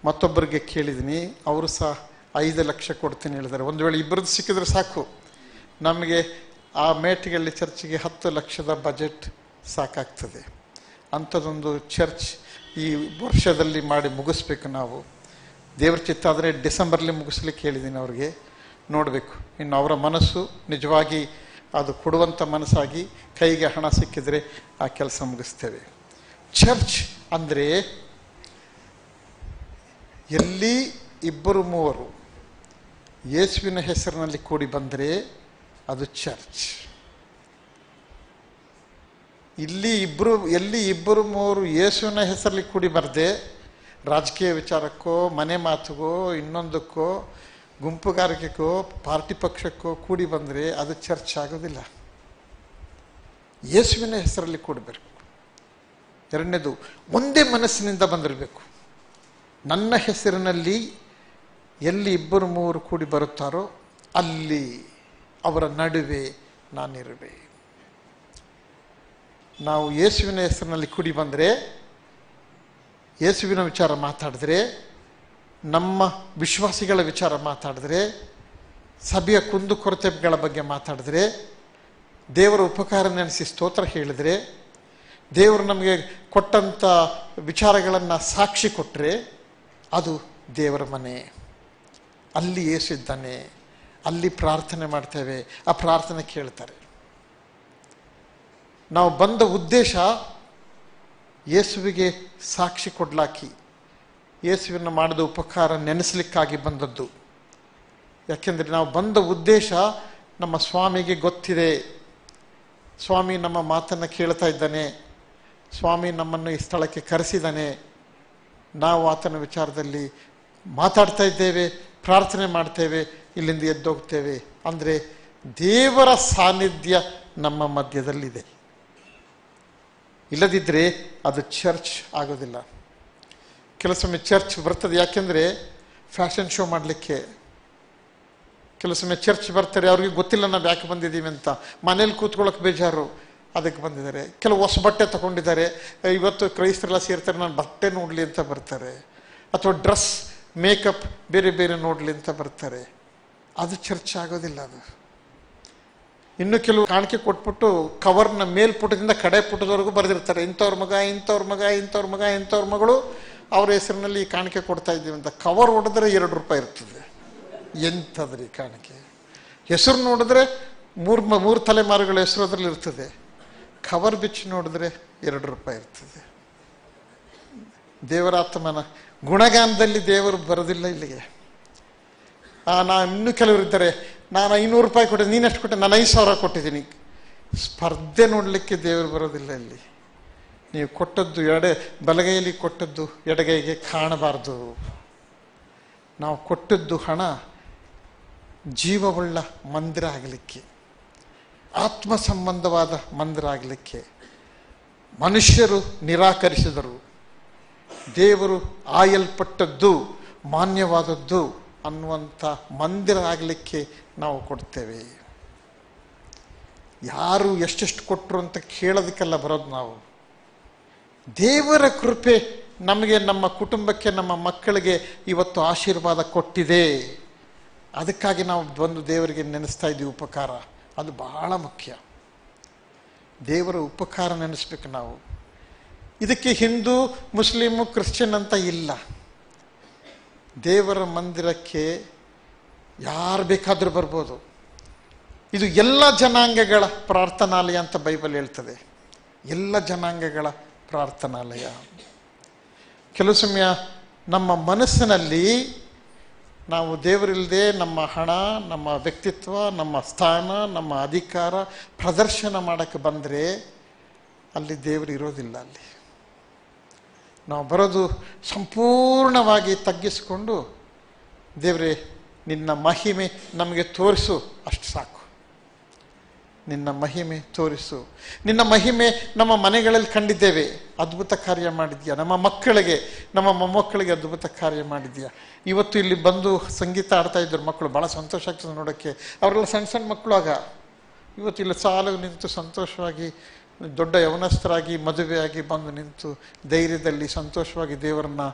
ಮತ್ತೊಬ್ಬರಿಗೆ ಕೇಳಿದ್ದೀನಿ ಅವರು ಸಹ ಐದು ಲಕ್ಷ ಕೊಡ್ತೀನಿ ಹೇಳಿದ್ದಾರೆ ಒಂದು ವೇಳೆ ಇಬ್ಬರದ್ದು ಸಿಕ್ಕಿದ್ರೆ ಸಾಕು ನಮಗೆ ಆ ಮೇಟಿಗಳ್ಳಿ ಚರ್ಚಿಗೆ ಹತ್ತು ಲಕ್ಷದ ಬಜೆಟ್ ಸಾಕಾಗ್ತದೆ ಅಂಥದ್ದೊಂದು ಚರ್ಚ್ ಈ ವರ್ಷದಲ್ಲಿ ಮಾಡಿ ಮುಗಿಸ್ಬೇಕು ನಾವು ದೇವ್ರ ಚಿತ್ತ ಆದರೆ ಡಿಸೆಂಬರ್ಲಿ ಮುಗಿಸ್ಲಿಕ್ಕೆ ಹೇಳಿದ್ದೀನಿ ಅವ್ರಿಗೆ ನೋಡಬೇಕು ಇನ್ನು ಅವರ ಮನಸ್ಸು ನಿಜವಾಗಿ ಅದು ಕೊಡುವಂಥ ಮನಸ್ಸಾಗಿ ಕೈಗೆ ಹಣ ಸಿಕ್ಕಿದರೆ ಆ ಕೆಲಸ ಮುಗಿಸ್ತೇವೆ ಚರ್ಚ್ ಅಂದರೆ ಎಲ್ಲಿ ಇಬ್ಬರು ಮೂವರು ಯೇಸುವಿನ ಹೆಸರಿನಲ್ಲಿ ಕೂಡಿ ಬಂದರೆ ಅದು ಚರ್ಚ್ ಇಲ್ಲಿ ಇಬ್ಬರು ಎಲ್ಲಿ ಇಬ್ಬರು ಮೂವರು ಯೇಸುವಿನ ಹೆಸರಲ್ಲಿ ಕೂಡಿ ಬರದೆ ರಾಜಕೀಯ ವಿಚಾರಕ್ಕೋ ಮನೆ ಮಾತುಗೋ ಇನ್ನೊಂದಕ್ಕೋ ಗುಂಪುಗಾರಿಕೆಗೋ ಪಾರ್ಟಿ ಪಕ್ಷಕ್ಕೋ ಕೂಡಿ ಬಂದರೆ ಅದು ಚರ್ಚ್ ಆಗೋದಿಲ್ಲ ಯೇಸುವಿನ ಹೆಸರಲ್ಲಿ ಕೂಡಬೇಕು ಎರಡನೇದು ಒಂದೇ ಮನಸ್ಸಿನಿಂದ ಬಂದಿರಬೇಕು ನನ್ನ ಹೆಸರಿನಲ್ಲಿ ಎಲ್ಲಿ ಇಬ್ಬರು ಮೂವರು ಕೂಡಿ ಬರುತ್ತಾರೋ ಅಲ್ಲಿ ಅವರ ನಡುವೆ ನಾನಿರುವೆ ನಾವು ಯೇಸುವಿನ ಹೆಸರಿನಲ್ಲಿ ಕೂಡಿ ಬಂದರೆ ಯೇಸುವಿನ ವಿಚಾರ ಮಾತಾಡಿದ್ರೆ ನಮ್ಮ ವಿಶ್ವಾಸಿಗಳ ವಿಚಾರ ಮಾತಾಡಿದ್ರೆ ಸಭೆಯ ಕುಂದುಕೊರತೆಗಳ ಬಗ್ಗೆ ಮಾತಾಡಿದ್ರೆ ದೇವರ ಉಪಕಾರ ನೆನೆಸಿ ಸ್ತೋತ್ರ ಹೇಳಿದರೆ ದೇವರು ನಮಗೆ ಕೊಟ್ಟಂಥ ವಿಚಾರಗಳನ್ನು ಸಾಕ್ಷಿ ಕೊಟ್ಟರೆ ಅದು ದೇವರ ಮನೆ ಅಲ್ಲಿ ಯೇಸು ಇದ್ದಾನೆ ಅಲ್ಲಿ ಪ್ರಾರ್ಥನೆ ಮಾಡ್ತೇವೆ ಆ ಪ್ರಾರ್ಥನೆ ಕೇಳ್ತಾರೆ ನಾವು ಬಂದ ಉದ್ದೇಶ ಯೇಸುವಿಗೆ ಸಾಕ್ಷಿ ಕೊಡ್ಲಾಕಿ ಯೇಸುವಿನ ಮಾಡಿದ ಉಪಕಾರ ನೆನೆಸಲಿಕ್ಕಾಗಿ ಬಂದದ್ದು ಯಾಕೆಂದರೆ ನಾವು ಬಂದ ಉದ್ದೇಶ ನಮ್ಮ ಸ್ವಾಮಿಗೆ ಗೊತ್ತಿದೆ ಸ್ವಾಮಿ ನಮ್ಮ ಮಾತನ್ನು ಕೇಳ್ತಾ ಇದ್ದಾನೆ ಸ್ವಾಮಿ ನಮ್ಮನ್ನು ಈ ಸ್ಥಳಕ್ಕೆ ಕರೆಸಿದ್ದಾನೆ ನಾವು ಆತನ ವಿಚಾರದಲ್ಲಿ ಮಾತಾಡ್ತಾ ಇದ್ದೇವೆ ಪ್ರಾರ್ಥನೆ ಮಾಡ್ತೇವೆ ಇಲ್ಲಿಂದ ಎದ್ದೋಗ್ತೇವೆ ಅಂದರೆ ದೇವರ ಸಾನ್ನಿಧ್ಯ ನಮ್ಮ ಮಧ್ಯದಲ್ಲಿದೆ ಇಲ್ಲದಿದ್ದರೆ ಅದು ಚರ್ಚ್ ಆಗೋದಿಲ್ಲ ಕೆಲಸೊಮ್ಮೆ ಚರ್ಚ್ ಬರ್ತದೆ ಯಾಕೆಂದರೆ ಫ್ಯಾಷನ್ ಶೋ ಮಾಡಲಿಕ್ಕೆ ಕೆಲಸೊಮ್ಮೆ ಚರ್ಚ್ ಬರ್ತಾರೆ ಅವ್ರಿಗೆ ಗೊತ್ತಿಲ್ಲ ನಾವು ಯಾಕೆ ಬಂದಿದ್ದೀವಿ ಅಂತ ಮನೇಲಿ ಕೂತ್ಕೊಳ್ಳೋಕೆ ಬೇಜಾರು ಅದಕ್ಕೆ ಬಂದಿದ್ದಾರೆ ಕೆಲವು ಹೊಸ ಬಟ್ಟೆ ತಗೊಂಡಿದ್ದಾರೆ ಇವತ್ತು ಕ್ರೈಸ್ತರೆಲ್ಲ ಸೇರ್ತಾರೆ ನಾನು ಬಟ್ಟೆ ನೋಡಲಿ ಅಂತ ಬರ್ತಾರೆ ಅಥವಾ ಡ್ರೆಸ್ ಮೇಕಪ್ ಬೇರೆ ಬೇರೆ ನೋಡಲಿ ಅಂತ ಬರ್ತಾರೆ ಅದು ಚರ್ಚ್ ಆಗೋದಿಲ್ಲ ಅದು ಇನ್ನು ಕೆಲವು ಕಾಣಿಕೆ ಕೊಟ್ಬಿಟ್ಟು ಕವರ್ನ ಮೇಲ್ಪುಟದಿಂದ ಕಡೆ ಪುಟದವರೆಗೂ ಬರೆದಿರ್ತಾರೆ ಇಂಥವ್ರ ಮಗ ಇಂಥವ್ರ ಮಗ ಇಂಥವ್ರ ಮಗ ಇಂಥವ್ರ ಮಗಳು ಅವ್ರ ಹೆಸರಿನಲ್ಲಿ ಈ ಕಾಣಿಕೆ ಕೊಡ್ತಾ ಇದ್ದೀವಿ ಅಂತ ಕವರ್ ಹೊಡೆದ್ರೆ ಎರಡು ರೂಪಾಯಿ ಇರ್ತದೆ ಎಂಥದ್ರಿ ಕಾಣಿಕೆ ಹೆಸರು ನೋಡಿದ್ರೆ ಮೂರು ಮ ಮೂರು ತಲೆಮಾರುಗಳ ಹೆಸರು ಅದರಲ್ಲಿ ಇರ್ತದೆ ಕವರ್ ಬಿಚ್ಚಿ ನೋಡಿದ್ರೆ ಎರಡು ರೂಪಾಯಿ ಇರ್ತದೆ ದೇವರಾತ್ಮನ ಗುಣಗಾನದಲ್ಲಿ ದೇವರು ಬರೋದಿಲ್ಲ ಇಲ್ಲಿಗೆ ಆ, ನಾ ಇನ್ನೂ ಕೆಲವರು ಇದ್ದಾರೆ ನಾನು ಐನೂರು ರೂಪಾಯಿ ಕೊಟ್ಟೆ ನೀನೆಷ್ಟು ಕೊಟ್ಟೆ ನಾನು ಐದು ಸಾವಿರ ಕೊಟ್ಟಿದ್ದೀನಿ ಸ್ಪರ್ಧೆ ನೋಡಲಿಕ್ಕೆ ದೇವರು ಬರೋದಿಲ್ಲ ಇಲ್ಲಿ ನೀವು ಕೊಟ್ಟದ್ದು ಎಡೆ ಬಲಗೈಯಲ್ಲಿ ಕೊಟ್ಟದ್ದು ಎಡಗೈಗೆ ಕಾಣಬಾರ್ದು ನಾವು ಕೊಟ್ಟದ್ದು ಹಣ ಜೀವವುಳ್ಳ ಮಂದಿರ ಆಗಲಿಕ್ಕೆ ಆತ್ಮ ಸಂಬಂಧವಾದ ಮಂದಿರ ಆಗಲಿಕ್ಕೆ ಮನುಷ್ಯರು ನಿರಾಕರಿಸಿದರು ದೇವರು ಆಯಲ್ಪಟ್ಟದ್ದು ಮಾನ್ಯವಾದದ್ದು ಅನ್ನುವಂಥ ಮಂದಿರ ಆಗಲಿಕ್ಕೆ ನಾವು ಕೊಡ್ತೇವೆ ಯಾರು ಎಷ್ಟೆಷ್ಟು ಕೊಟ್ಟರು ಅಂತ ಕೇಳೋದಕ್ಕೆಲ್ಲ ಬರೋದು ನಾವು ದೇವರ ಕೃಪೆ ನಮಗೆ ನಮ್ಮ ಕುಟುಂಬಕ್ಕೆ ನಮ್ಮ ಮಕ್ಕಳಿಗೆ ಇವತ್ತು ಆಶೀರ್ವಾದ ಕೊಟ್ಟಿದೆ ಅದಕ್ಕಾಗಿ ನಾವು ಬಂದು ದೇವರಿಗೆ ನೆನೆಸ್ತಾ ಇದ್ದೀವಿ ಉಪಕಾರ ಅದು ಬಹಳ ಮುಖ್ಯ ದೇವರ ಉಪಕಾರ ನೆನೆಸ್ಬೇಕು ನಾವು ಇದಕ್ಕೆ ಹಿಂದೂ ಮುಸ್ಲಿಮು ಕ್ರಿಶ್ಚಿಯನ್ ಅಂತ ಇಲ್ಲ ದೇವರ ಮಂದಿರಕ್ಕೆ ಯಾರು ಬೇಕಾದರೂ ಬರ್ಬೋದು ಇದು ಎಲ್ಲ ಜನಾಂಗಗಳ ಪ್ರಾರ್ಥನಾಲಯ ಅಂತ ಬೈಬಲ್ ಹೇಳ್ತದೆ ಎಲ್ಲ ಜನಾಂಗಗಳ ಪ್ರಾರ್ಥನಾಲಯ ಕೆಲವು ಸಮಯ ನಮ್ಮ ಮನಸ್ಸಿನಲ್ಲಿ ನಾವು ದೇವರಿಲ್ಲದೆ ನಮ್ಮ ಹಣ ನಮ್ಮ ವ್ಯಕ್ತಿತ್ವ ನಮ್ಮ ಸ್ಥಾನ ನಮ್ಮ ಅಧಿಕಾರ ಪ್ರದರ್ಶನ ಮಾಡೋಕ್ಕೆ ಬಂದರೆ ಅಲ್ಲಿ ದೇವರು ಇರೋದಿಲ್ಲ ಅಲ್ಲಿ ನಾವು ಬರೋದು ಸಂಪೂರ್ಣವಾಗಿ ತಗ್ಗಿಸಿಕೊಂಡು ದೇವರೇ ನಿನ್ನ ಮಹಿಮೆ ನಮಗೆ ತೋರಿಸು ಅಷ್ಟು ಸಾಕು ನಿನ್ನ ಮಹಿಮೆ ತೋರಿಸು ನಿನ್ನ ಮಹಿಮೆ ನಮ್ಮ ಮನೆಗಳಲ್ಲಿ ಕಂಡಿದ್ದೇವೆ ಅದ್ಭುತ ಕಾರ್ಯ ಮಾಡಿದ್ಯಾ ನಮ್ಮ ಮಕ್ಕಳಿಗೆ ನಮ್ಮ ಮೊಮ್ಮಕ್ಕಳಿಗೆ ಅದ್ಭುತ ಕಾರ್ಯ ಮಾಡಿದ್ಯಾ ಇವತ್ತು ಇಲ್ಲಿ ಬಂದು ಸಂಗೀತ ಆಡ್ತಾ ಇದ್ದರು ಮಕ್ಕಳು ಭಾಳ ಸಂತೋಷ ಆಗ್ತದೆ ನೋಡೋಕ್ಕೆ ಅವರೆಲ್ಲ ಸಣ್ಣ ಸಣ್ಣ ಮಕ್ಕಳು ಆಗ ಇವತ್ತು ಇಲ್ಲಿ ಸಾಲು ನಿಂತು ಸಂತೋಷವಾಗಿ ದೊಡ್ಡ ಯವನಸ್ಥರಾಗಿ ಮದುವೆಯಾಗಿ ಬಂದು ನಿಂತು ಧೈರ್ಯದಲ್ಲಿ ಸಂತೋಷವಾಗಿ ದೇವರನ್ನ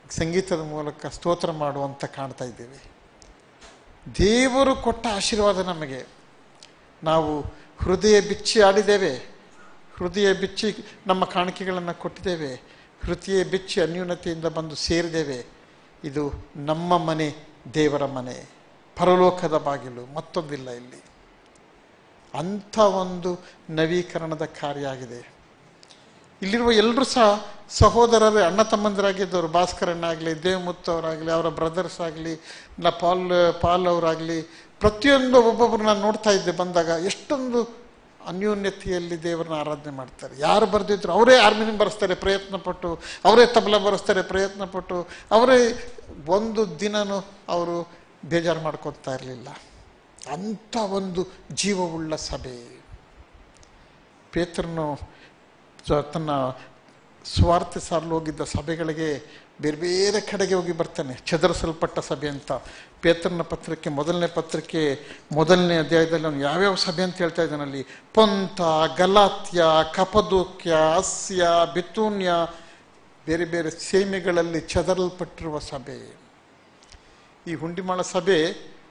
ಸಂಗೀತದ ಮೂಲಕ ಸ್ತೋತ್ರ ಮಾಡುವಂತ ಕಾಣ್ತಾ ಇದ್ದೇವೆ ದೇವರು ಕೊಟ್ಟ ಆಶೀರ್ವಾದ ನಮಗೆ ನಾವು ಹೃದಯ ಬಿಚ್ಚಿ ಆಡಿದ್ದೇವೆ ಹೃದಯ ಬಿಚ್ಚಿ ನಮ್ಮ ಕಾಣಿಕೆಗಳನ್ನು ಕೊಟ್ಟಿದ್ದೇವೆ ಹೃದಯ ಬಿಚ್ಚಿ ಅನ್ಯೂನತೆಯಿಂದ ಬಂದು ಸೇರಿದ್ದೇವೆ ಇದು ನಮ್ಮ ಮನೆ ದೇವರ ಮನೆ ಪರಲೋಕದ ಬಾಗಿಲು ಮತ್ತೊಂದಿಲ್ಲ ಇಲ್ಲಿ ಅಂಥ ಒಂದು ನವೀಕರಣದ ಕಾರ್ಯ ಆಗಿದೆ ಇಲ್ಲಿರುವ ಎಲ್ಲರೂ ಸಹ ಸಹೋದರರೇ ಅಣ್ಣ ತಮ್ಮಂದಿರಾಗಿದ್ದವರು ಭಾಸ್ಕರಣ್ಣಾಗಲಿ ದೇವಮುತ್ತು ಅವರಾಗಲಿ ಅವರ ಬ್ರದರ್ಸ್ ಆಗಲಿ ನ ಪಾಲ್ ಪಾಲ್ ಅವರಾಗಲಿ ಪ್ರತಿಯೊಂದು ಒಬ್ಬೊಬ್ಬರು ನಾನು ನೋಡ್ತಾ ಇದ್ದೆ ಬಂದಾಗ ಎಷ್ಟೊಂದು ಅನ್ಯೋನ್ಯತೆಯಲ್ಲಿ ದೇವರನ್ನ ಆರಾಧನೆ ಮಾಡ್ತಾರೆ ಯಾರು ಬರೆದಿದ್ರು ಅವರೇ ಹಾರ್ಮೋನಿಯಂ ಬರೆಸ್ತಾರೆ ಪ್ರಯತ್ನ ಪಟ್ಟು ಅವರೇ ತಬಲ ಬರೆಸ್ತಾರೆ ಪ್ರಯತ್ನ ಪಟ್ಟು ಅವರೇ ಒಂದು ದಿನನೂ ಅವರು ಬೇಜಾರು ಮಾಡ್ಕೊತಾ ಇರಲಿಲ್ಲ ಅಂಥ ಒಂದು ಜೀವವುಳ್ಳ ಸಭೆ ಪೇತ್ರನು ಸ- ತನ್ನ ಸ್ವಾರ್ಥ ಸಾರಲು ಹೋಗಿದ್ದ ಸಭೆಗಳಿಗೆ ಬೇರೆ ಬೇರೆ ಕಡೆಗೆ ಹೋಗಿ ಬರ್ತಾನೆ ಚದರಿಸಲ್ಪಟ್ಟ ಸಭೆ ಅಂತ ಪೇತ್ರನ ಪತ್ರಿಕೆ ಮೊದಲನೇ ಪತ್ರಿಕೆ ಮೊದಲನೇ ಅಧ್ಯಾಯದಲ್ಲಿ ಅವನು ಯಾವ್ಯಾವ ಸಭೆ ಅಂತ ಹೇಳ್ತಾ ಇದ್ದಾನಲ್ಲಿ ಪಂಥ ಗಲಾತ್ಯ ಕಪದೋಕ್ಯ ಅಸ್ಯ ಬಿತೂನ್ಯ ಬೇರೆ ಬೇರೆ ಸೇಮೆಗಳಲ್ಲಿ ಚದರಲ್ಪಟ್ಟಿರುವ ಸಭೆ ಈ ಹುಂಡಿಮಾಳ ಸಭೆ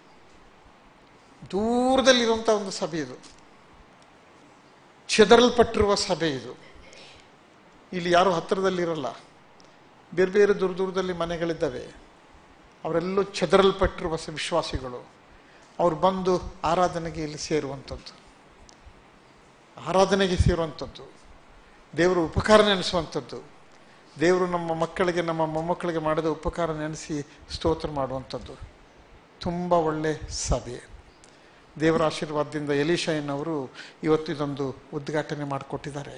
ದೂರದಲ್ಲಿರುವಂಥ ಒಂದು ಸಭೆ ಇದು ಚೆದರಲ್ಪಟ್ಟಿರುವ ಸಭೆ ಇದು ಇಲ್ಲಿ ಯಾರು ಹತ್ತಿರದಲ್ಲಿರಲ್ಲ ಬೇರೆ ಬೇರೆ ದೂರ ದೂರದಲ್ಲಿ ಮನೆಗಳಿದ್ದಾವೆ ಅವರೆಲ್ಲೂ ಚೆದರಲ್ಪಟ್ಟಿರುವ ಸ- ವಿಶ್ವಾಸಿಗಳು ಅವ್ರು ಬಂದು ಆರಾಧನೆಗೆ ಇಲ್ಲಿ ಸೇರುವಂಥದ್ದು ಆರಾಧನೆಗೆ ಸೇರುವಂಥದ್ದು ದೇವರು ಉಪಕಾರ ನೆನೆಸುವಂಥದ್ದು ದೇವರು ನಮ್ಮ ಮಕ್ಕಳಿಗೆ ನಮ್ಮ ಮೊಮ್ಮಕ್ಕಳಿಗೆ ಮಾಡಿದ ಉಪಕಾರ ನೆನೆಸಿ ಸ್ತೋತ್ರ ಮಾಡುವಂಥದ್ದು ತುಂಬ ಒಳ್ಳೆ ಸಭೆ ದೇವರ ಆಶೀರ್ವಾದದಿಂದ ಎಲಿಶಯನವರು ಇವತ್ತು ಇದೊಂದು ಉದ್ಘಾಟನೆ ಮಾಡಿಕೊಟ್ಟಿದ್ದಾರೆ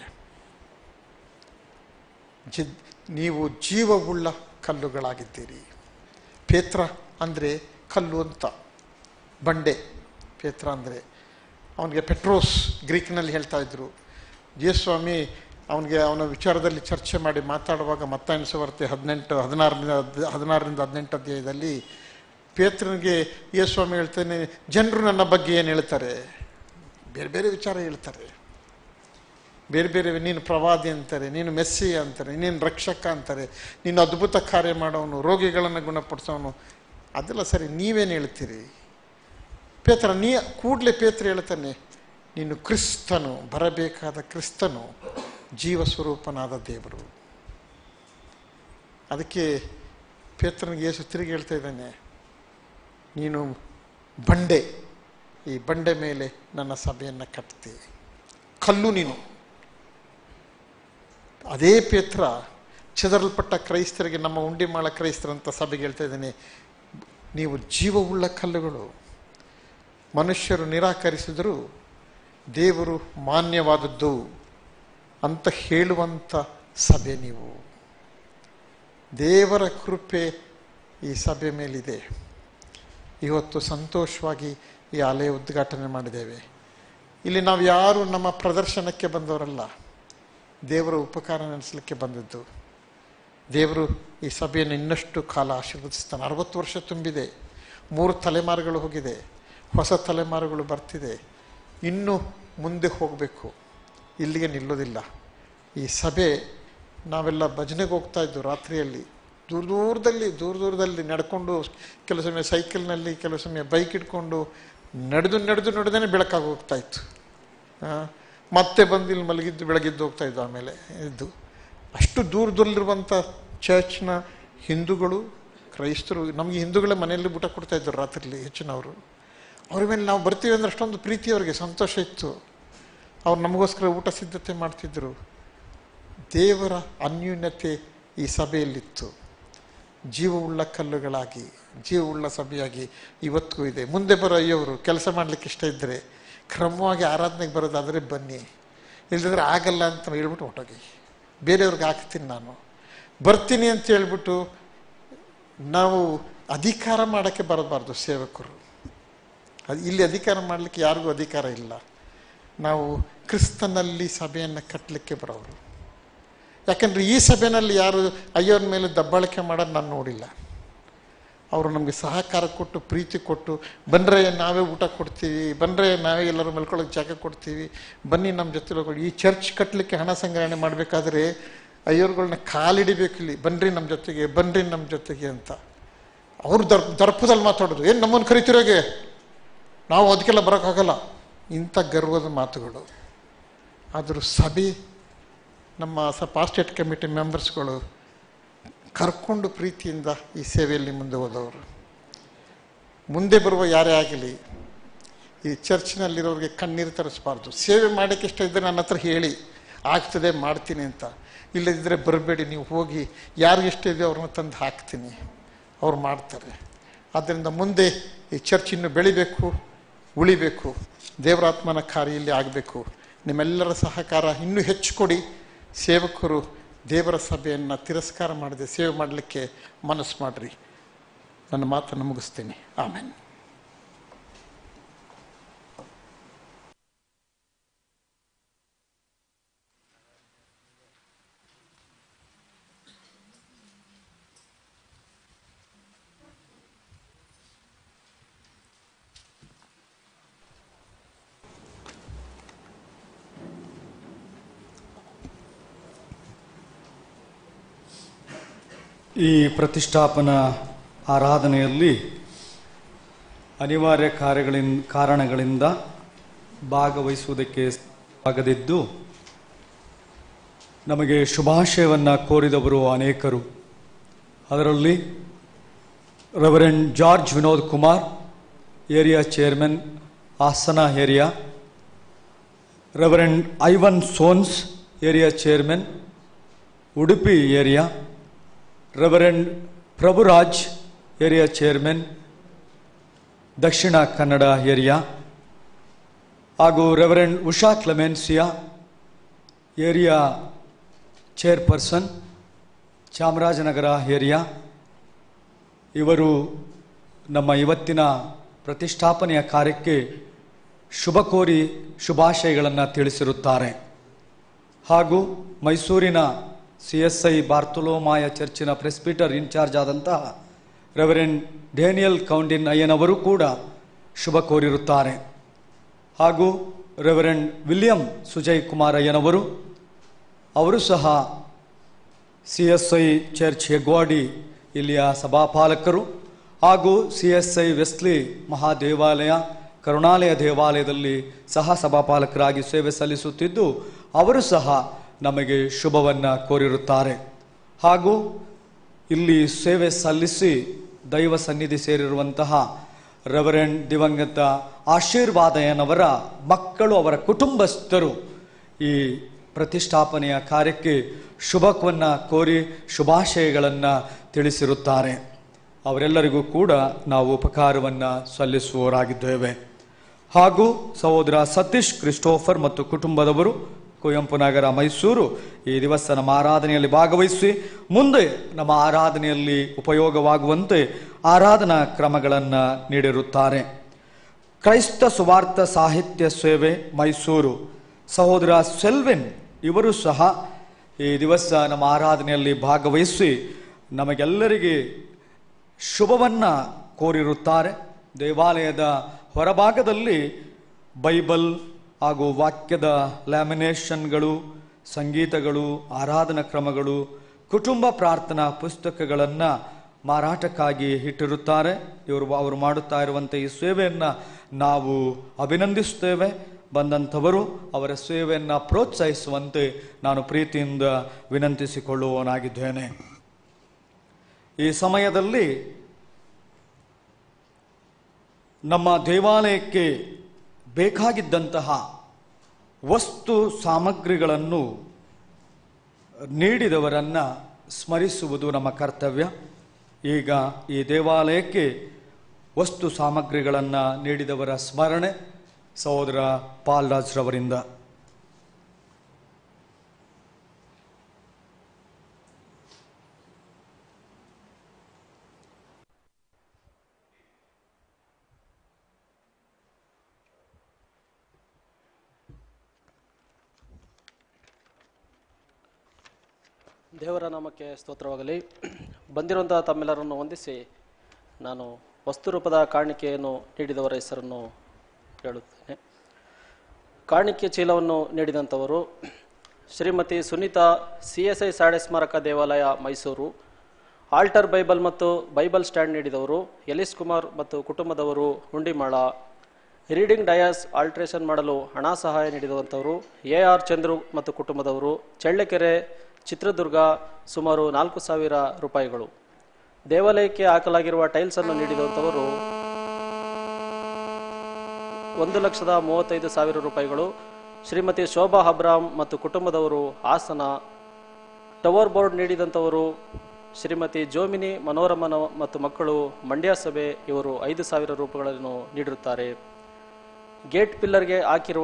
ಜಿ ನೀವು ಜೀವವುಳ್ಳ ಕಲ್ಲುಗಳಾಗಿದ್ದೀರಿ ಪೇತ್ರ ಅಂದರೆ ಕಲ್ಲು ಅಂತ ಬಂಡೆ ಪೇತ್ರ ಅಂದರೆ ಅವನಿಗೆ ಪೆಟ್ರೋಸ್ ಗ್ರೀಕ್ನಲ್ಲಿ ಹೇಳ್ತಾ ಇದ್ರು ಜೇಸ್ವಾಮಿ ಅವನಿಗೆ ಅವನ ವಿಚಾರದಲ್ಲಿ ಚರ್ಚೆ ಮಾಡಿ ಮಾತಾಡುವಾಗ ಮತ್ತಾಯನ ಸುವಾರ್ತೆ ಹದಿನೆಂಟು ಹದಿನಾರರಿಂದ ಹದಿನಾರರಿಂದ ಹದಿನೆಂಟು ಅಧ್ಯಾಯದಲ್ಲಿ ಪೇತ್ರನಿಗೆ ಯೇಸ್ವಾಮಿ ಹೇಳ್ತಾನೆ ಜನರು ನನ್ನ ಬಗ್ಗೆ ಏನು ಹೇಳ್ತಾರೆ ಬೇರೆ ಬೇರೆ ವಿಚಾರ ಹೇಳ್ತಾರೆ ಬೇರೆ ಬೇರೆ ನೀನು ಪ್ರವಾದಿ ಅಂತಾರೆ ನೀನು ಮೆಸ್ಸಿ ಅಂತಾರೆ ನೀನು ರಕ್ಷಕ ಅಂತಾರೆ ನೀನು ಅದ್ಭುತ ಕಾರ್ಯ ಮಾಡೋನು ರೋಗಿಗಳನ್ನು ಗುಣಪಡಿಸೋನು ಅದೆಲ್ಲ ಸರಿ ನೀವೇನು ಹೇಳ್ತೀರಿ ಪೇತ್ರ ನೀ ಕೂಡಲೇ ಪೇತ್ರ ಹೇಳ್ತಾನೆ ನೀನು ಕ್ರಿಸ್ತನು ಬರಬೇಕಾದ ಕ್ರಿಸ್ತನು ಜೀವ ಸ್ವರೂಪನಾದ ದೇವರು ಅದಕ್ಕೆ ಪೇತ್ರನಿಗೆ ಯೇಸು ತಿರುಗಿ ಹೇಳ್ತಾ ಇದ್ದಾನೆ ನೀನು ಬಂಡೆ ಈ ಬಂಡೆ ಮೇಲೆ ನನ್ನ ಸಭೆಯನ್ನು ಕಟ್ತಿ ಕಲ್ಲು ನೀನು ಅದೇ ಪೇತ್ರ ಚೆದರಲ್ಪಟ್ಟ ಕ್ರೈಸ್ತರಿಗೆ ನಮ್ಮ ಉಂಡಿಮಾಳ ಕ್ರೈಸ್ತರಂತ ಸಭೆಗೆ ಹೇಳ್ತಾ ಇದ್ದೇನೆ ನೀವು ಜೀವವುಳ್ಳ ಕಲ್ಲುಗಳು ಮನುಷ್ಯರು ನಿರಾಕರಿಸಿದರೂ ದೇವರು ಮಾನ್ಯವಾದದ್ದು ಅಂತ ಹೇಳುವಂಥ ಸಭೆ ನೀವು ದೇವರ ಕೃಪೆ ಈ ಸಭೆ ಮೇಲಿದೆ ಇವತ್ತು ಸಂತೋಷವಾಗಿ ಈ ಆಲಯ ಉದ್ಘಾಟನೆ ಮಾಡಿದ್ದೇವೆ ಇಲ್ಲಿ ನಾವು ಯಾರು ನಮ್ಮ ಪ್ರದರ್ಶನಕ್ಕೆ ಬಂದವರಲ್ಲ ದೇವರ ಉಪಕಾರ ನಡೆಸಲಿಕ್ಕೆ ಬಂದದ್ದು ದೇವರು ಈ ಸಭೆಯನ್ನು ಇನ್ನಷ್ಟು ಕಾಲ ಆಶೀರ್ವದಿಸ್ತಾನೆ ಅರವತ್ತು ವರ್ಷ ತುಂಬಿದೆ ಮೂರು ತಲೆಮಾರುಗಳು ಹೋಗಿದೆ ಹೊಸ ತಲೆಮಾರುಗಳು ಬರ್ತಿದೆ ಇನ್ನೂ ಮುಂದೆ ಹೋಗಬೇಕು ಇಲ್ಲಿಗೆ ನಿಲ್ಲೋದಿಲ್ಲ ಈ ಸಭೆ ನಾವೆಲ್ಲ ಭಜನೆಗೆ ಹೋಗ್ತಾ ಇದ್ದು ರಾತ್ರಿಯಲ್ಲಿ ದೂರ ದೂರದಲ್ಲಿ ದೂರ ದೂರದಲ್ಲಿ ನಡ್ಕೊಂಡು ಕೆಲವು ಸಮಯ ಸೈಕಲ್ನಲ್ಲಿ ಕೆಲವು ಸಮಯ ಬೈಕ್ ಇಟ್ಕೊಂಡು ನಡೆದು ನಡೆದು ನಡೆದೇ ಬೆಳಕಾಗಿ ಹೋಗ್ತಾ ಇತ್ತು ಆ, ಮತ್ತೆ ಬಂದು ಇಲ್ಲಿ ಮಲಗಿದ್ದು ಬೆಳಗಿದ್ದು ಹೋಗ್ತಾ ಇದ್ದು ಆಮೇಲೆ ಇದ್ದು ಅಷ್ಟು ದೂರ ದೂರಲ್ಲಿರುವಂಥ ಚರ್ಚ್ನ ಹಿಂದೂಗಳು ಕ್ರೈಸ್ತರು ನಮಗೆ ಹಿಂದೂಗಳ ಮನೆಯಲ್ಲಿ ಊಟ ಕೊಡ್ತಾ ಇದ್ದರು ರಾತ್ರಿಲಿ ಹೆಚ್ಚಿನವರು ಅವ್ರ ಮೇಲೆ ನಾವು ಬರ್ತೀವಿ ಅಂದ್ರೆ ಅಷ್ಟೊಂದು ಪ್ರೀತಿ ಅವರಿಗೆ ಸಂತೋಷ ಇತ್ತು ಅವ್ರು ನಮಗೋಸ್ಕರ ಊಟ ಸಿದ್ಧತೆ ಮಾಡ್ತಿದ್ದರು ದೇವರ ಅನ್ಯೂನ್ಯತೆ ಈ ಸಭೆಯಲ್ಲಿತ್ತು ಜೀವವುಳ್ಳ ಕಲ್ಲುಗಳಾಗಿ ಜೀವವುಳ್ಳ ಸಭೆಯಾಗಿ ಇವತ್ತಿಗೂ ಇದೆ ಮುಂದೆ ಬರೋ ಅಯ್ಯವರು ಕೆಲಸ ಮಾಡಲಿಕ್ಕೆ ಇಷ್ಟ ಇದ್ದರೆ ಕ್ರಮವಾಗಿ ಆರಾಧನೆಗೆ ಬರೋದಾದರೆ ಬನ್ನಿ ಇಲ್ಲದಿದ್ರೆ ಆಗಲ್ಲ ಅಂತ ಹೇಳ್ಬಿಟ್ಟು ಹೊಟ್ಟೋಗಿ ಬೇರೆಯವ್ರಿಗೆ ಹಾಕ್ತೀನಿ ನಾನು ಬರ್ತೀನಿ ಅಂತ ಹೇಳ್ಬಿಟ್ಟು ನಾವು ಅಧಿಕಾರ ಮಾಡೋಕ್ಕೆ ಬರಬಾರ್ದು ಸೇವಕರು ಅದು ಇಲ್ಲಿ ಅಧಿಕಾರ ಮಾಡಲಿಕ್ಕೆ ಯಾರಿಗೂ ಅಧಿಕಾರ ಇಲ್ಲ ನಾವು ಕ್ರಿಸ್ತನಲ್ಲಿ ಸಭೆಯನ್ನು ಕಟ್ಟಲಿಕ್ಕೆ ಬರೋರು ಯಾಕಂದರೆ ಈ ಸಭೆಯಲ್ಲಿ ಯಾರು ಅಯ್ಯೋರ ಮೇಲೆ ದಬ್ಬಾಳಿಕೆ ಮಾಡೋದು ನಾನು ನೋಡಿಲ್ಲ ಅವರು ನಮಗೆ ಸಹಕಾರ ಕೊಟ್ಟು ಪ್ರೀತಿ ಕೊಟ್ಟು ಬಂದರೆ ನಾವೇ ಊಟ ಕೊಡ್ತೀವಿ ಬಂದರೆ ನಾವೇ ಎಲ್ಲರೂ ಮಲ್ಕೊಳ್ಳೋಕೆ ಜಾಗ ಕೊಡ್ತೀವಿ ಬನ್ನಿ ನಮ್ಮ ಜೊತೆ ಹೋಗಿ ಈ ಚರ್ಚ್ ಕಟ್ಟಲಿಕ್ಕೆ ಹಣ ಸಂಗ್ರಹಣೆ ಮಾಡಬೇಕಾದ್ರೆ ಅಯ್ಯರ್ಗಳನ್ನ ಕಾಲಿಡಿಬೇಕು ಇಲ್ಲಿ ಬನ್ರಿ ನಮ್ಮ ಜೊತೆಗೆ ಬನ್ರಿ ನಮ್ಮ ಜೊತೆಗೆ ಅಂತ ಅವ್ರು ದರ್ ದರ್ಪದಲ್ಲಿ ಮಾತಾಡೋದು ಏನು ನಮ್ಮನ್ನು ಕರಿತಿರೋಗೆ ನಾವು ಅದಕ್ಕೆಲ್ಲ ಬರೋಕ್ಕಾಗಲ್ಲ ಇಂಥ ಗರ್ವದ ಮಾತುಗಳು ಆದರೂ ಸಭೆ ನಮ್ಮ ಸ ಪಾಸ್ಟೇಟ್ ಕಮಿಟಿ ಮೆಂಬರ್ಸ್ಗಳು ಕರ್ಕೊಂಡು ಪ್ರೀತಿಯಿಂದ ಈ ಸೇವೆಯಲ್ಲಿ ಮುಂದೆ ಹೋದವರು ಮುಂದೆ ಬರುವ ಯಾರೇ ಆಗಲಿ ಈ ಚರ್ಚ್ನಲ್ಲಿರೋರಿಗೆ ಕಣ್ಣೀರು ತರಿಸ್ಬಾರ್ದು ಸೇವೆ ಮಾಡೋಕ್ಕೆ ಇಷ್ಟ ಇದ್ದರೆ ನನ್ನ ಹತ್ರ ಹೇಳಿ ಆಗ್ತದೆ ಮಾಡ್ತೀನಿ ಅಂತ ಇಲ್ಲದಿದ್ದರೆ ಬರಬೇಡಿ ನೀವು ಹೋಗಿ ಯಾರು ಇಷ್ಟ ಇದೆಯೋ ಅವ್ರನ್ನ ತಂದು ಹಾಕ್ತೀನಿ ಅವ್ರು ಮಾಡ್ತಾರೆ ಆದ್ದರಿಂದ ಮುಂದೆ ಈ ಚರ್ಚ್ ಇನ್ನು ಬೆಳಿಬೇಕು ಉಳಿಬೇಕು ದೇವರಾತ್ಮನ ಕಾರ್ಯ ಇಲ್ಲಿ ಆಗಬೇಕು ನಿಮ್ಮೆಲ್ಲರ ಸಹಕಾರ ಇನ್ನೂ ಹೆಚ್ಚು ಕೊಡಿ ಸೇವಕರು ದೇವರ ಸಭೆಯನ್ನು ತಿರಸ್ಕಾರ ಮಾಡದೆ ಸೇವೆ ಮಾಡಲಿಕ್ಕೆ ಮನಸ್ಸು ಮಾಡಿರಿ ನನ್ನ ಮಾತನ್ನು ಮುಗಿಸ್ತೀನಿ ಆಮೇಲೆ ಈ ಪ್ರತಿಷ್ಠಾಪನಾ ಆರಾಧನೆಯಲ್ಲಿ ಅನಿವಾರ್ಯ ಕಾರ್ಯಗಳಿಂದ ಕಾರಣಗಳಿಂದ ಭಾಗವಹಿಸುವುದಕ್ಕೆ ಆಗದಿದ್ದು ನಮಗೆ ಶುಭಾಶಯವನ್ನು ಕೋರಿದವರು ಅನೇಕರು ಅದರಲ್ಲಿ reverend George Vinod Kumar area chairman Hassan area reverend Ivan Sonns area chairman Udupi area reverend Prabhuraj area chairman Dakshina Kannada area ಹಾಗೂ reverend Usha Clemencia area chairperson Chamarajanagar area ಇವರು ನಮ್ಮ ಇವತ್ತಿನ ಪ್ರತಿಷ್ಠಾಪನೆಯ ಕಾರ್ಯಕ್ಕೆ ಶುಭ ಕೋರಿ ಶುಭಾಶಯಗಳನ್ನು ತಿಳಿಸಿರುತ್ತಾರೆ ಹಾಗೂ ಮೈಸೂರಿನ ಸಿ ಎಸ್ ಐ ಬಾರ್ತುಲೋಮಾಯ ಚರ್ಚಿನ ಪ್ರೆಸ್ಪೀಟರ್ ಇನ್ಚಾರ್ಜ್ ಆದಂತಹ ರೆವರೆಂಡ್ ಡೇನಿಯಲ್ ಕೌಂಡಿನ್ ಅಯ್ಯನವರು ಕೂಡ ಶುಭ ಕೋರಿರುತ್ತಾರೆ ಹಾಗೂ ರೆವರೆಂಡ್ ವಿಲಿಯಂ ಸುಜಯ್ ಕುಮಾರ್ ಅಯ್ಯನವರು ಅವರು ಸಹ C S I church Hegwadi ಇಲ್ಲಿಯ ಸಭಾಪಾಲಕರು ಹಾಗೂ ಸಿ ಎಸ್ ಐ ವೆಸ್ಲಿ ಮಹಾದೇವಾಲಯ ಕರುಣಾಲಯ ದೇವಾಲಯದಲ್ಲಿ ಸಹ ಸಭಾಪಾಲಕರಾಗಿ ಸೇವೆ ಸಲ್ಲಿಸುತ್ತಿದ್ದು ಅವರು ಸಹ ನಮಗೆ ಶುಭವನ್ನು ಕೋರಿರುತ್ತಾರೆ ಹಾಗೂ ಇಲ್ಲಿ ಸೇವೆ ಸಲ್ಲಿಸಿ ದೈವ ಸನ್ನಿಧಿ ಸೇರಿರುವಂತಹ ರೆವರೆಂಡ್ ದಿವಂಗತ ಆಶೀರ್ವಾದಯನವರ ಮಕ್ಕಳು ಅವರ ಕುಟುಂಬಸ್ಥರು ಈ ಪ್ರತಿಷ್ಠಾಪನೆಯ ಕಾರ್ಯಕ್ಕೆ ಶುಭವನ್ನು ಕೋರಿ ಶುಭಾಶಯಗಳನ್ನು ತಿಳಿಸಿರುತ್ತಾರೆ ಅವರೆಲ್ಲರಿಗೂ ಕೂಡ ನಾವು ಉಪಕಾರವನ್ನು ಸಲ್ಲಿಸುವವರಾಗಿದ್ದೇವೆ ಹಾಗೂ ಸಹೋದರ ಸತೀಶ್ ಕ್ರಿಸ್ಟೋಫರ್ ಮತ್ತು ಕುಟುಂಬದವರು ಕುವೆಂಪು ನಗರ ಮೈಸೂರು ಈ ದಿವಸ ನಮ್ಮ ಆರಾಧನೆಯಲ್ಲಿ ಭಾಗವಹಿಸಿ ಮುಂದೆ ನಮ್ಮ ಆರಾಧನೆಯಲ್ಲಿ ಉಪಯೋಗವಾಗುವಂತೆ ಆರಾಧನಾ ಕ್ರಮಗಳನ್ನು ನೀಡಿರುತ್ತಾರೆ ಕ್ರೈಸ್ತ ಸುವಾರ್ಥ ಸಾಹಿತ್ಯ ಸೇವೆ ಮೈಸೂರು ಸಹೋದರ ಸೆಲ್ವಿನ್ ಇವರು ಸಹ ಈ ದಿವಸ ನಮ್ಮ ಆರಾಧನೆಯಲ್ಲಿ ಭಾಗವಹಿಸಿ ನಮಗೆಲ್ಲರಿಗೆ ಶುಭವನ್ನು ಕೋರಿರುತ್ತಾರೆ ದೇವಾಲಯದ ಹೊರಭಾಗದಲ್ಲಿ ಬೈಬಲ್ ಹಾಗೂ ವಾಕ್ಯದ ಲ್ಯಾಮಿನೇಷನ್ಗಳು ಸಂಗೀತಗಳು ಆರಾಧನಾ ಕ್ರಮಗಳು ಕುಟುಂಬ ಪ್ರಾರ್ಥನಾ ಪುಸ್ತಕಗಳನ್ನು ಮಾರಾಟಕ್ಕಾಗಿ ಇಟ್ಟಿರುತ್ತಾರೆ ಇವರು ಅವರು ಮಾಡುತ್ತಾ ಇರುವಂಥ ಈ ಸೇವೆಯನ್ನು ನಾವು ಅಭಿನಂದಿಸುತ್ತೇವೆ ಬಂದಂಥವರು ಅವರ ಸೇವೆಯನ್ನು ಪ್ರೋತ್ಸಾಹಿಸುವಂತೆ ನಾನು ಪ್ರೀತಿಯಿಂದ ವಿನಂತಿಸಿಕೊಳ್ಳುವವನಾಗಿದ್ದೇನೆ ಈ ಸಮಯದಲ್ಲಿ ನಮ್ಮ ದೇವಾಲಯಕ್ಕೆ ಬೇಕಾಗಿದ್ದಂತಹ ವಸ್ತು ಸಾಮಗ್ರಿಗಳನ್ನು ನೀಡಿದವರನ್ನು ಸ್ಮರಿಸುವುದು ನಮ್ಮ ಕರ್ತವ್ಯ ಈಗ ಈ ದೇವಾಲಯಕ್ಕೆ ವಸ್ತು ಸಾಮಗ್ರಿಗಳನ್ನು ನೀಡಿದವರ ಸ್ಮರಣೆ ಸಹೋದರ ಪಾಲ್ರಾಜ್ರವರಿಂದ ದೇವರ ನಾಮಕ್ಕೆ ಸ್ತೋತ್ರವಾಗಲಿ ಬಂದಿರುವಂತಹ ತಮ್ಮೆಲ್ಲರನ್ನು ವಂದಿಸಿ ನಾನು ವಸ್ತು ರೂಪದ ಕಾಣಿಕೆಯನ್ನು ನೀಡಿದವರ ಹೆಸರನ್ನು ಹೇಳುತ್ತೇನೆ ಕಾಣಿಕೆ ಚೀಲವನ್ನು ನೀಡಿದಂಥವರು Shrimati Sunita C S I Sawday ಸ್ಮಾರಕ ದೇವಾಲಯ ಮೈಸೂರು ಆಲ್ಟರ್ ಬೈಬಲ್ ಮತ್ತು ಬೈಬಲ್ ಸ್ಟ್ಯಾಂಡ್ ನೀಡಿದವರು ಎಲಿಸ್ ಕುಮಾರ್ ಮತ್ತು ಕುಟುಂಬದವರು ಹುಂಡಿಮಾಳ ರೀಡಿಂಗ್ ಡಯಾಸ್ ಆಲ್ಟ್ರೇಷನ್ ಮಾಡಲು ಹಣ ಸಹಾಯ ನೀಡಿದಂಥವರು ಎ ಆರ್ ಚಂದ್ರು ಮತ್ತು ಕುಟುಂಬದವರು ಚಳ್ಳಕೆರೆ ಚಿತ್ರದುರ್ಗ ಸುಮಾರು ನಾಲ್ಕು ಸಾವಿರ ರೂಪಾಯಿಗಳು ದೇವಾಲಯಕ್ಕೆ ಹಾಕಲಾಗಿರುವ ಟೈಲ್ಸ್ ಅನ್ನು ನೀಡಿದಂಥವರು ಒಂದು ಲಕ್ಷದ ಮೂವತ್ತೈದು ಸಾವಿರ ರೂಪಾಯಿಗಳು ಶ್ರೀಮತಿ ಶೋಭಾ ಅಬ್ರಾಮ್ ಮತ್ತು ಕುಟುಂಬದವರು ಹಾಸನ ಟವರ್ ಬೋರ್ಡ್ ನೀಡಿದಂಥವರು ಶ್ರೀಮತಿ ಜೋಮಿನಿ ಮನೋರಮನ ಮತ್ತು ಮಕ್ಕಳು ಮಂಡ್ಯ ಸಭೆ ಇವರು ಐದು ಸಾವಿರ ರೂಪಾಯಿಗಳನ್ನು ನೀಡಿರುತ್ತಾರೆ ಗೇಟ್ ಪಿಲ್ಲರ್ಗೆ ಹಾಕಿರುವ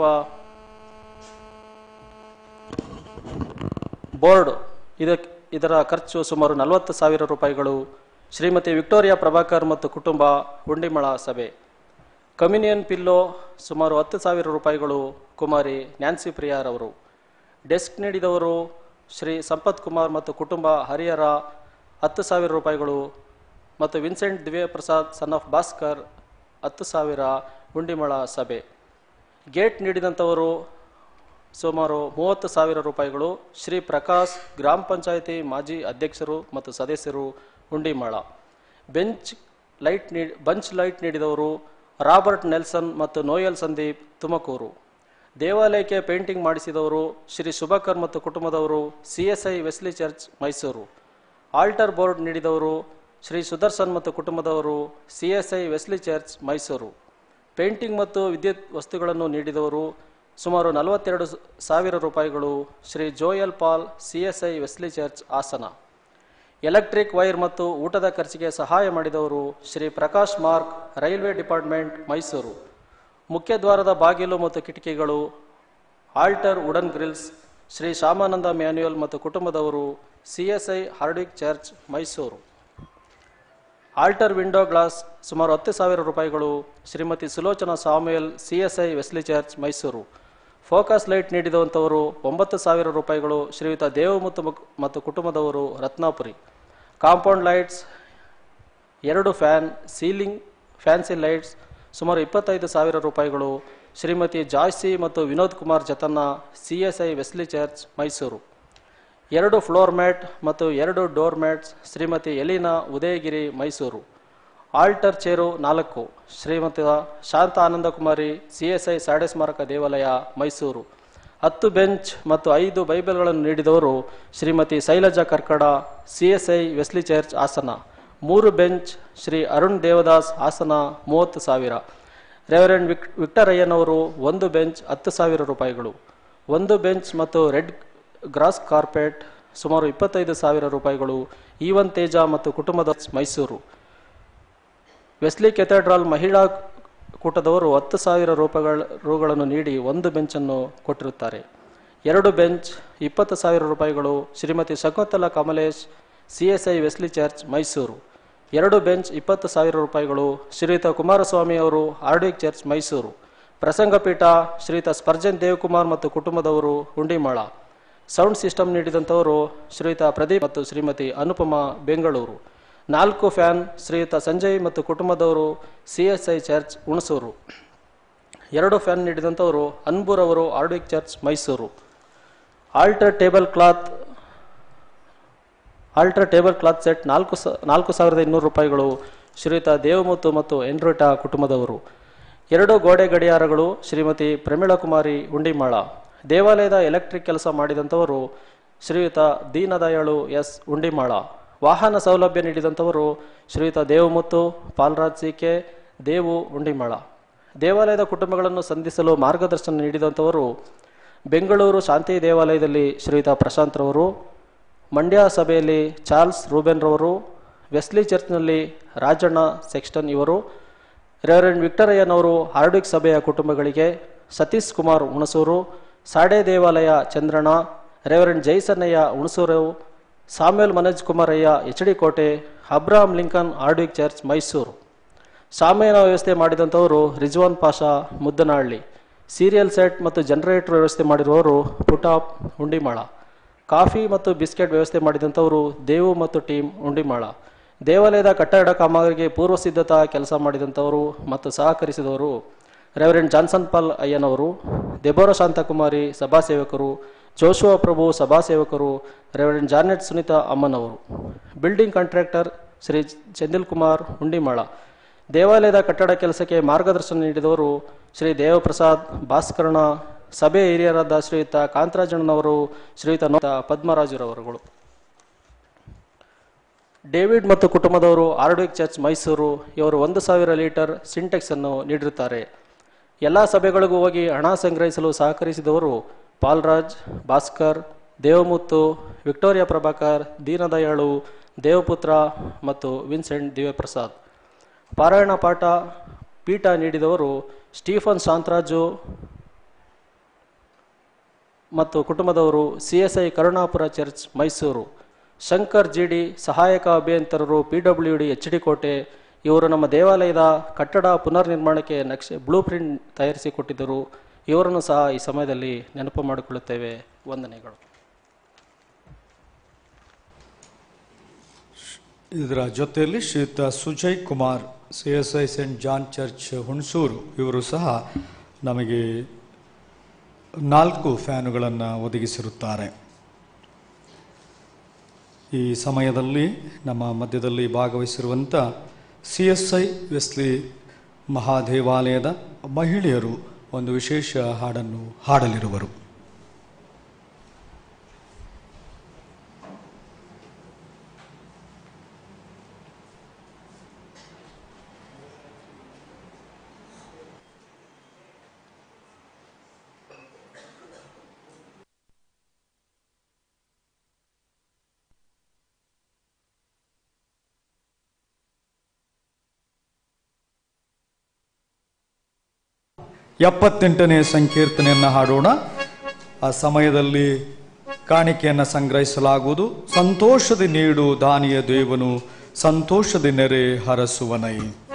ಬೋರ್ಡ್ ಇದಕ್ಕೆ ಇದರ ಖರ್ಚು ಸುಮಾರು ನಲವತ್ತು ಸಾವಿರ ರೂಪಾಯಿಗಳು ಶ್ರೀಮತಿ ವಿಕ್ಟೋರಿಯಾ ಪ್ರಭಾಕರ್ ಮತ್ತು ಕುಟುಂಬ ಹುಂಡಿಮಳ ಸಭೆ ಕಮ್ಯುನಿಯನ್ ಪಿಲ್ಲೋ ಸುಮಾರು ಹತ್ತು ಸಾವಿರ ರೂಪಾಯಿಗಳು ಕುಮಾರಿ ನ್ಯಾನ್ಸಿ ಪ್ರಿಯಾರ್ ಅವರು ಡೆಸ್ಕ್ ನೀಡಿದವರು ಶ್ರೀ ಸಂಪತ್ ಕುಮಾರ್ ಮತ್ತು ಕುಟುಂಬ ಹರಿಹರ ಹತ್ತು ಸಾವಿರ ರೂಪಾಯಿಗಳು ಮತ್ತು ವಿನ್ಸೆಂಟ್ ದಿವ್ಯ ಪ್ರಸಾದ್ ಸನ್ ಆಫ್ ಭಾಸ್ಕರ್ ಹತ್ತು ಸಾವಿರ ಹುಂಡಿಮಳ ಸಭೆ ಗೇಟ್ ನೀಡಿದಂಥವರು ಸುಮಾರು ಮೂವತ್ತು ಸಾವಿರ ರೂಪಾಯಿಗಳು ಶ್ರೀ ಪ್ರಕಾಶ್ ಗ್ರಾಮ ಪಂಚಾಯಿತಿ ಮಾಜಿ ಅಧ್ಯಕ್ಷರು ಮತ್ತು ಸದಸ್ಯರು ಹುಂಡಿಮಾಳ ಬೆಂಚ್ ಲೈಟ್ ನೀ ಬಂಚ್ ಲೈಟ್ ನೀಡಿದವರು ರಾಬರ್ಟ್ ನೆಲ್ಸನ್ ಮತ್ತು ನೋಯಲ್ ಸಂದೀಪ್ ತುಮಕೂರು ದೇವಾಲಯಕ್ಕೆ ಪೇಂಟಿಂಗ್ ಮಾಡಿಸಿದವರು ಶ್ರೀ ಶುಭಕರ್ ಮತ್ತು ಕುಟುಂಬದವರು C S I Wesley church Mysuru altar board ನೀಡಿದವರು ಶ್ರೀ ಸುದರ್ಶನ್ ಮತ್ತು ಕುಟುಂಬದವರು C S I Wesley church Mysuru painting ಮತ್ತು ವಿದ್ಯುತ್ ವಸ್ತುಗಳನ್ನು ನೀಡಿದವರು ಸುಮಾರು ನಲವತ್ತೆರಡು ಸಾವಿರ ರೂಪಾಯಿಗಳು Shri Joel Paul C S I Wesley church Hassan electric wire ಮತ್ತು ಊಟದ ಖರ್ಚಿಗೆ ಸಹಾಯ ಮಾಡಿದವರು Shri Prakash mark railway department Mysuru ಮುಖ್ಯದ್ವಾರದ ಬಾಗಿಲು ಮತ್ತು ಕಿಟಕಿಗಳು altar wooden grills Shri Shamananda Manuel ಮತ್ತು ಕುಟುಂಬದವರು C S I Hardwick church Mysuru altar window glass ಸುಮಾರು ಹತ್ತು ಸಾವಿರ ರೂಪಾಯಿಗಳು Shrimati Sulochana Samuel C S I Wesley church Mysuru focus light ನೀಡಿದಂಥವರು ಒಂಬತ್ತು ಸಾವಿರ ರೂಪಾಯಿಗಳು ಶ್ರೀಯುತ ದೇವಮುತ್ತು ಮಕ್- ಮತ್ತು ಕುಟುಂಬದವರು ರತ್ನಾಪುರಿ ಕಾಂಪೌಂಡ್ ಲೈಟ್ಸ್ ಎರಡು ಫ್ಯಾನ್ ಸೀಲಿಂಗ್ ಫ್ಯಾನ್ಸಿ ಲೈಟ್ಸ್ ಸುಮಾರು ಇಪ್ಪತ್ತೈದು ಸಾವಿರ ರೂಪಾಯಿಗಳು ಶ್ರೀಮತಿ ಜಾಯ್ಸಿ ಮತ್ತು ವಿನೋದ್ ಕುಮಾರ್ ಜತನ್ನ C S I Wesley church Mysuru ಎರಡು ಫ್ಲೋರ್ ಮ್ಯಾಟ್ ಮತ್ತು ಎರಡು door mats Shrimati Elina Udayagiri Mysuru altar chair ನಾಲ್ಕು Shrimati Shanta Anandakumari C S I Sawday ಸ್ಮಾರಕ ದೇವಾಲಯ ಮೈಸೂರು ಹತ್ತು ಬೆಂಚ್ ಮತ್ತು ಐದು ಬೈಬಲ್ಗಳನ್ನು ನೀಡಿದವರು Shrimati Shailaja Karkada C S I Wesley church Hassan ಮೂರು ಬೆಂಚ್ ಶ್ರೀ ಅರುಣ್ ದೇವದಾಸ್ ಹಾಸನ ಮೂವತ್ತು ಸಾವಿರ ರೆವರೆಂಡ್ ವಿಕ್ ವಿಕ್ಟರ್ ಅಯ್ಯನವರು ಒಂದು ಬೆಂಚ್ ಹತ್ತು ಸಾವಿರ ರೂಪಾಯಿಗಳು ಒಂದು ಬೆಂಚ್ ಮತ್ತು ರೆಡ್ ಗ್ರಾಸ್ ಕಾರ್ಪೆಟ್ ಸುಮಾರು ಇಪ್ಪತ್ತೈದು ಸಾವಿರ ರೂಪಾಯಿಗಳು ಈವನ್ ತೇಜ ಮತ್ತು ಕುಟುಂಬದ ಮೈಸೂರು ವೆಸ್ಲಿ ಕೆಥೆಡ್ರಾಲ್ ಮಹಿಳಾ ಕೂಟದವರು ಹತ್ತು ಸಾವಿರ ರೂಪಾಯಿಗಳ ರೂಗಳನ್ನು ನೀಡಿ ಒಂದು ಬೆಂಚನ್ನು ಕೊಟ್ಟಿರುತ್ತಾರೆ ಎರಡು ಬೆಂಚ್ ಇಪ್ಪತ್ತು ಸಾವಿರ ರೂಪಾಯಿಗಳು Shrimati Shakuntala Kamalesh C S I Wesley church Mysuru ಎರಡು ಬೆಂಚ್ ಇಪ್ಪತ್ತು ಸಾವಿರ ರೂಪಾಯಿಗಳು ಶ್ರೀಯುತ ಕುಮಾರಸ್ವಾಮಿ ಅವರು ಆರ್ಡಿಕ್ ಚರ್ಚ್ ಮೈಸೂರು ಪ್ರಸಂಗಪೀಠ ಶ್ರೀಯುತ ಸ್ಪರ್ಜನ್ ದೇವಕುಮಾರ್ ಮತ್ತು ಕುಟುಂಬದವರು ಹುಂಡಿಮಾಳ ಸೌಂಡ್ ಸಿಸ್ಟಮ್ ನೀಡಿದಂಥವರು ಶ್ರೀಯುತ ಪ್ರದೀಪ್ ಮತ್ತು ಶ್ರೀಮತಿ ಅನುಪಮಾ ಬೆಂಗಳೂರು ನಾಲ್ಕು ಫ್ಯಾನ್ ಶ್ರೀಯುತ ಸಂಜಯ್ ಮತ್ತು ಕುಟುಂಬದವರು C S I church Hunsur ಎರಡು ಫ್ಯಾನ್ ನೀಡಿದಂಥವರು ಅನ್ಬೂರ್ ಅವರು Hardwick church Mysuru altar table cloth altar table cloth set ನಾಲ್ಕು ಸ ನಾಲ್ಕು ಸಾವಿರದ ಇನ್ನೂರು ರೂಪಾಯಿಗಳು ಶ್ರೀಯುತ ದೇವಮುತ್ತು ಮತ್ತು ಎನ್ರೋಟಾ ಕುಟುಂಬದವರು ಎರಡು ಗೋಡೆ ಗಡಿಯಾರಗಳು ಶ್ರೀಮತಿ ಪ್ರಮೀಳಾ ಕುಮಾರಿ ಉಂಡಿಮಾಳ ದೇವಾಲಯದ ಎಲೆಕ್ಟ್ರಿಕ್ ಕೆಲಸ ಮಾಡಿದಂಥವರು ಶ್ರೀಯುತ ದೀನದಯಾಳು ಎಸ್ ಉಂಡಿಮಾಳ ವಾಹನ ಸೌಲಭ್ಯ ನೀಡಿದಂಥವರು ಶ್ರೀಯುತ ದೇವಮುತ್ತು ಪಾಲ್ರಾಜ್ ಸಿಕೆ ದೇವು ಉಂಡಿಮಾಳ ದೇವಾಲಯದ ಕುಟುಂಬಗಳನ್ನು ಸಂಧಿಸಲು ಮಾರ್ಗದರ್ಶನ ನೀಡಿದಂಥವರು ಬೆಂಗಳೂರು ಶಾಂತಿ ದೇವಾಲಯದಲ್ಲಿ ಶ್ರೀಯುತ ಪ್ರಶಾಂತ್ ರವರು ಮಂಡ್ಯ ಸಭೆಯಲ್ಲಿ ಚಾರ್ಲ್ಸ್ ರೂಬೆನ್ ರವರು ವೆಸ್ಲಿ ಚರ್ಚ್ನಲ್ಲಿ ರಾಜಣ್ಣ ಸೆಕ್ಸ್ಟನ್ ಇವರು ರೆವರೆಂಡ್ ವಿಕ್ಟರಯ್ಯನವರು ಹಾರ್ಡಿಕ್ ಸಭೆಯ ಕುಟುಂಬಗಳಿಗೆ ಸತೀಶ್ ಕುಮಾರ್ ಹುಣಸೂರು ಸಾಡೆ ದೇವಾಲಯ ಚಂದ್ರಣ್ಣ ರೆವರೆಂಡ್ ಜೈಸನ್ನಯ್ಯ ಹುಣಸೂರು ಸಾಮ್ಯಲ್ ಮನೋಜ್ ಕುಮಾರಯ್ಯ H D Kote Abraham Lincoln Hardwick church Mysuru shamiana ವ್ಯವಸ್ಥೆ ಮಾಡಿದಂಥವರು ರಿಜ್ವಾನ್ ಪಾಷಾ ಮುದ್ದನಹಳ್ಳಿ ಸೀರಿಯಲ್ ಸೆಟ್ ಮತ್ತು ಜನರೇಟರ್ ವ್ಯವಸ್ಥೆ ಮಾಡಿರುವವರು ಪುಟಾಪ್ ಉಂಡಿಮಾಳ ಕಾಫಿ ಮತ್ತು ಬಿಸ್ಕೆಟ್ ವ್ಯವಸ್ಥೆ ಮಾಡಿದಂಥವರು ದೇವು ಮತ್ತು ಟೀಮ್ ಉಂಡಿಮಾಳ ದೇವಾಲಯದ ಕಟ್ಟಡ ಕಾಮಗಾರಿಗೆ ಪೂರ್ವ ಸಿದ್ಧತಾ ಕೆಲಸ ಮಾಡಿದಂಥವರು ಮತ್ತು ಸಹಕರಿಸಿದವರು ರೆವರೆಂಡ್ ಜಾನ್ಸನ್ ಪಾಲ್ ಅಯ್ಯನವರು ದೆಬೋರ ಶಾಂತಕುಮಾರಿ ಸಭಾ ಸೇವಕರು ಜೋಶುವ ಪ್ರಭು ಸಭಾ ಸೇವಕರು ರೆವರೆಂಡ್ ಜಾನೆಟ್ ಸುನೀತಾ ಅಮ್ಮನವರು ಬಿಲ್ಡಿಂಗ್ ಕಾಂಟ್ರಾಕ್ಟರ್ ಶ್ರೀ ಚಂದಿಲ್ ಕುಮಾರ್ ಹುಂಡಿಮಾಳ ದೇವಾಲಯದ ಕಟ್ಟಡ ಕೆಲಸಕ್ಕೆ ಮಾರ್ಗದರ್ಶನ ನೀಡಿದವರು ಶ್ರೀ ದೇವಪ್ರಸಾದ್ ಭಾಸ್ಕರಣ ಸಭೆ ಹಿರಿಯರಾದ ಶ್ರೀಯುತ ಕಾಂತರಾಜಣ್ಣನವರು ಶ್ರೀಯುತ ನೋ- ಪದ್ಮರಾಜುರವರುಗಳು ಡೇವಿಡ್ ಮತ್ತು ಕುಟುಂಬದವರು ಆರ್ಡ್ವಿಕ್ ಚರ್ಚ್ ಮೈಸೂರು ಇವರು ಒಂದು ಸಾವಿರ ಲೀಟರ್ ಸಿಂಟೆಕ್ಸ್ ಅನ್ನು ನೀಡಿರುತ್ತಾರೆ ಎಲ್ಲ ಸಭೆಗಳಿಗೂ ಹೋಗಿ ಹಣ ಸಂಗ್ರಹಿಸಲು ಸಹಕರಿಸಿದವರು ಪಾಲ್ರಾಜ್ ಭಾಸ್ಕರ್ ದೇವಮುತ್ತು ವಿಕ್ಟೋರಿಯಾ ಪ್ರಭಾಕರ್ ದೀನದಯಾಳು ದೇವಪುತ್ರ ಮತ್ತು ವಿನ್ಸೆಂಟ್ ದಿವ್ಯಪ್ರಸಾದ್ ಪಾರಾಯಣ ಪಾಠ ಪೀಠ ನೀಡಿದವರು ಸ್ಟೀಫನ್ ಶಾಂತರಾಜು ಮತ್ತು ಕುಟುಂಬದವರು C S I Karunapura church Mysuru Shankar G D ಸಹಾಯಕ ಅಭಿಯಂತರರು P W D H D Kote ಇವರು ನಮ್ಮ ದೇವಾಲಯದ ಕಟ್ಟಡ ಪುನರ್ ನಿರ್ಮಾಣಕ್ಕೆ ನಕ್ಷೆ ಬ್ಲೂ ಪ್ರಿಂಟ್ ತಯಾರಿಸಿ ಕೊಟ್ಟಿದ್ದರು ಇವರನ್ನು ಸಹ ಈ ಸಮಯದಲ್ಲಿ ನೆನಪು ಮಾಡಿಕೊಳ್ಳುತ್ತೇವೆ ವಂದನೆಗಳು ಇದರ ಜೊತೆಯಲ್ಲಿ Shriyuta Sujay Kumar C S I saint John church Hunsur ಇವರು ಸಹ ನಮಗೆ ನಾಲ್ಕು ಫ್ಯಾನುಗಳನ್ನು ಒದಗಿಸಿರುತ್ತಾರೆ ಈ ಸಮಯದಲ್ಲಿ ನಮ್ಮ ಮಧ್ಯದಲ್ಲಿ ಭಾಗವಹಿಸಿರುವಂಥ ಸಿ ಎಸ್ ಐ ವೆಸ್ಲಿ ಮಹಾದೇವಾಲಯದ ಮಹಿಳೆಯರು ಒಂದು ವಿಶೇಷ ಹಾಡನ್ನು ಹಾಡಲಿರುವರು ಎಪ್ಪತ್ತೆಂಟನೇ ಸಂಕೀರ್ತನೆಯನ್ನು ಹಾಡೋಣ ಆ ಸಮಯದಲ್ಲಿ ಕಾಣಿಕೆಯನ್ನು ಸಂಗ್ರಹಿಸಲಾಗುವುದು ಸಂತೋಷದ ನೀಡು ದಾನಿಯ ದೇವನು ಸಂತೋಷದ ನೆರೆ ಹರಸುವನೈ